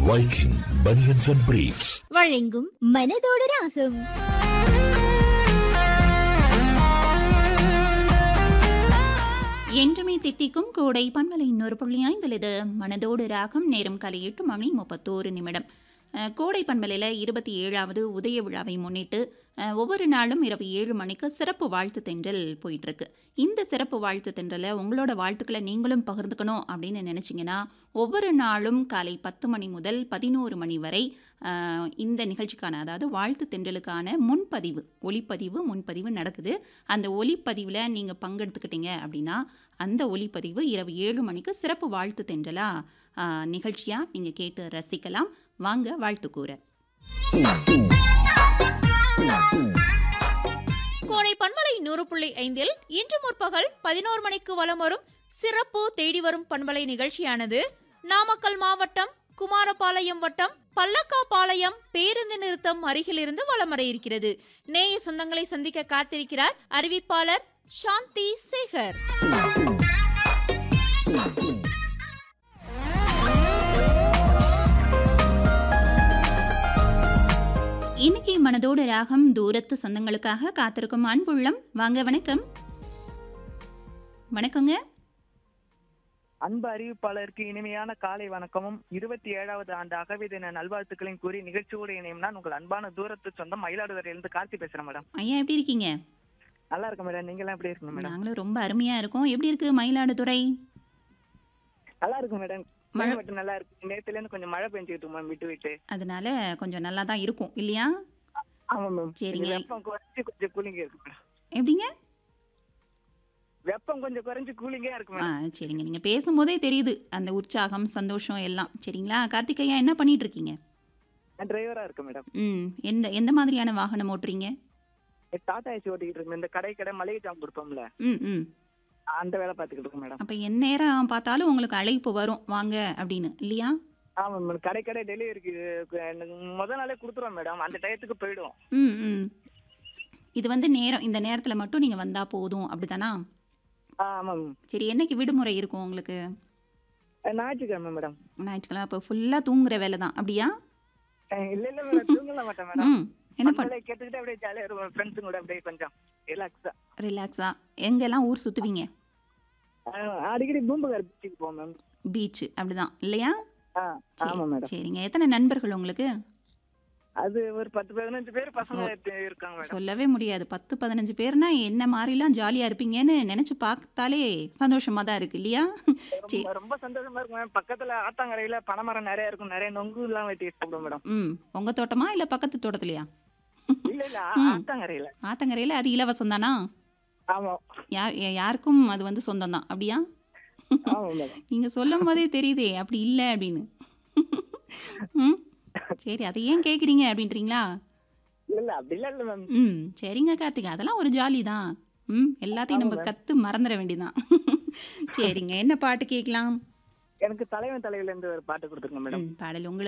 Viking Bunions and Briefs. வழங்கும் மனதோட ராகம் என்றுமே தித்திக்கும் கோடை பண்பலை இன்னொரு புள்ளி ஐந்தில் மனதோடு ராகம் நேரம் காலை எட்டு மணி முப்பத்தோரு நிமிடம் அஹ், கோடை பண்பலையில் இருபத்தி ஏழாவது உதய விழாவை முன்னிட்டு அஹ், ஒவ்வொரு நாளும் இரவு ஏழு மணிக்கு சிறப்பு வாழ்த்து தென்றல் போயிட்டுருக்கு இந்த சிறப்பு வாழ்த்து தென்றலை உங்களோட வாழ்த்துக்களை நீங்களும் பகிர்ந்துக்கணும் அப்படின்னு நினச்சிங்கன்னா ஒவ்வொரு நாளும் காலை பத்து மணி முதல் பதினோரு மணி வரை அஹ், இந்த நிகழ்ச்சிக்கான அதாவது வாழ்த்து தென்றலுக்கான முன்பதிவு ஒளிப்பதிவு முன்பதிவு நடக்குது அந்த ஒளிப்பதிவில் நீங்கள் பங்கெடுத்துக்கிட்டீங்க அப்படின்னா அந்த ஒளிப்பதிவு இரவு ஏழு மணிக்கு சிறப்பு வாழ்த்து தென்றலா நிகழ்ச்சியாக நீங்கள் கேட்டு ரசிக்கலாம் வாங்க வாழ்த்து கூற கோடை பண்பலை நூறு புள்ளி ஐந்தில் இன்று முற்பகல் பதினோரு மணிக்கு வலம் வரும் சிறப்பு தேடி வரும் பண்பலை நிகழ்ச்சியானது நாமக்கல் மாவட்டம் குமாரபாளையம் வட்டம் பல்லக்காபாளையம் பேருந்து நிறுத்தம் அருகிலிருந்து வலம் வர இருக்கிறது நேய சொந்தங்களை சந்திக்க காத்திருக்கிறார் அறிவிப்பாளர் சாந்தி சேகர் இன்னைக்கு மனதோடு ராகம் தூரத்து சொந்தங்களுக்காக காத்திருக்கும் அன்புள்ளம் வாங்க வணக்கம் வணக்கங்க அன்பு அறிவிப்பாளருக்கு இனிமையான காலை வணக்கமும் இருபத்தி ஏழாவது ஆண்டு அகவை தின நல்வாழ்த்துக்களையும் கூறி நிகழ்ச்சியோடு இணையும் நான் உங்கள் அன்பான தூரத்து சொந்தம் மயிலாடுதுறையிலிருந்து கார்த்தி பேசுறேன் மேடம் ஐயா எப்படி இருக்கீங்க நல்லா இருக்கும் மேடம் நீங்க எல்லாம் எப்படி இருக்கீங்க மேடம் நாங்களும் ரொம்ப அருமையா இருக்கோம் எப்படி இருக்கு மயிலாடுதுறை நல்லா இருக்கும் மேடம் மழை- மழை மட்டும் நல்லா இருக்கு நேத்துல இருந்து கொஞ்சம் மழை பெஞ்சுக்கிட்டு மேம் விட்டு விட்டு அதனால கொஞ்சம் நல்லா தான் இருக்கும் இல்லையா ஆமா மேம் சரிங்க. வெப்பம் குறைஞ்சு கொஞ்சம் கூலிங்கா இருக்கு மேடம் எப்படிங்க வெப்பம் கொஞ்சம் குறைஞ்சு கூலிங்கா இருக்கு ஆ மேடம் சரிங்க நீங்கள் பேசும்போதே தெரியுது அந்த உற்சாகம் சந்தோஷம் எல்லாம் சரிங்களா கார்த்திகையா என்ன பண்ணிட்டு இருக்கீங்க நான் டிரைவரா இருக்கேன் மேடம் ம் எந்த எந்த மாதிரியான வாகனம் ஓட்டுறீங்க டாடா ஏசி ஓட்டிக்கிட்டு இருக்கேன் இந்த கடை கடை மளிகை ஜாம் கொடுப்போம்ல ம் ம் அந்த வேலை பார்த்துக்கிட்டு இருக்கேன் மேடம் அப்போ என் நேரம் பார்த்தாலும் உங்களுக்கு அழைப்பு வரும் வாங்க அப்படின்னு இல்லையா ஆமா மேடம் கடை கடை டெலிவரிக்கு முத நாளே கொடுத்துருவோம் மேடம் அந்த டயத்துக்கு போயிடும் ம் ம் இது வந்து நேரம் இந்த நேரத்தில் மட்டும் நீங்கள் வந்தால் போதும் அப்படிதானா ஆ, ஆமா மேம் சரி என்னைக்கு விடுமுறை இருக்கும் உங்களுக்கு ஞாயிற்றுக்கிழமை மேடம் ஞாயிற்றுக்கிழமை அப்போ ஃபுல்லாக தூங்குற வேலை தான் அப்படியா அஹ் இல்ல இல்ல மேடம் தூங்கல மாட்டேன் மேடம் ம் என்ன பண்ண பண்பலை கேட்டுக்கிட்டு அப்படியே ஜாலியா இருக்கும் ஃப்ரெண்ட்ஸுங்க கூட அப்படியே கொஞ்சம் ரிலாக்ஸா ரிலாக்ஸாக எங்கெல்லாம் ஊர் சுற்றுவீங்க அடிக்கடி பூம்புகார் பீச்சுக்கு போவோம் மேம் பீச் அப்படிதான் இல்லையா ஆ ஆமா மேடம் சரிங்க எத்தனை நண்பர்கள் உங்களுக்கு அது ஒரு பத்து பதினஞ்சு பேர் பசங்க இருக்காங்க மேடம் சொல்லவே முடியாது பத்து பதினஞ்சு பேர்னா என்ன மாதிரிலாம் ஜாலியாக இருப்பீங்கன்னு நினச்சி பார்த்தாலே சந்தோஷமாக தான் இருக்கு இல்லையா சரி ரொம்ப- ரொம்ப சந்தோஷமா இருக்கும் மேம் பக்கத்துல ஆத்தாங்கரையில பனைமரம் நிறைய இருக்கும் நிறைய நொங்கு எல்லாம் வெட்டி சாப்பிடுவோம் மேடம் ம் உங்கள் தோட்டமா இல்லை பக்கத்து தோட்டத்துலையா இல்ல இல்ல ம். ஆத்தாங்கரையில ஆத்தங்கரையில் அது இலவசம் தானா ஆமா யார் யாருக்கும் அது வந்து சொந்தம் தான் அப்படியா ஆமா மேடம் நீங்கள் சொல்லும் போதே தெரியுதே அப்படி இல்லை அப்படின்னு ம் சரி அதை ஏன் கேட்குறீங்க அப்படின்றீங்களா இல்ல இல்ல அப்படி இல்ல இல்ல மேம் ம் சரிங்க கார்த்திகா அதெல்லாம் ஒரு ஜாலி தான் ம் எல்லாத்தையும் நம்ம கற்று மறந்துட வேண்டியதான் சரிங்க என்ன பாட்டு கேட்கலாம் எனக்கு தலைவன் தலைவில இருந்து ஒரு பாட்டு கொடுத்துருங்க மேடம் ம் பாடல் உங்களுக்கு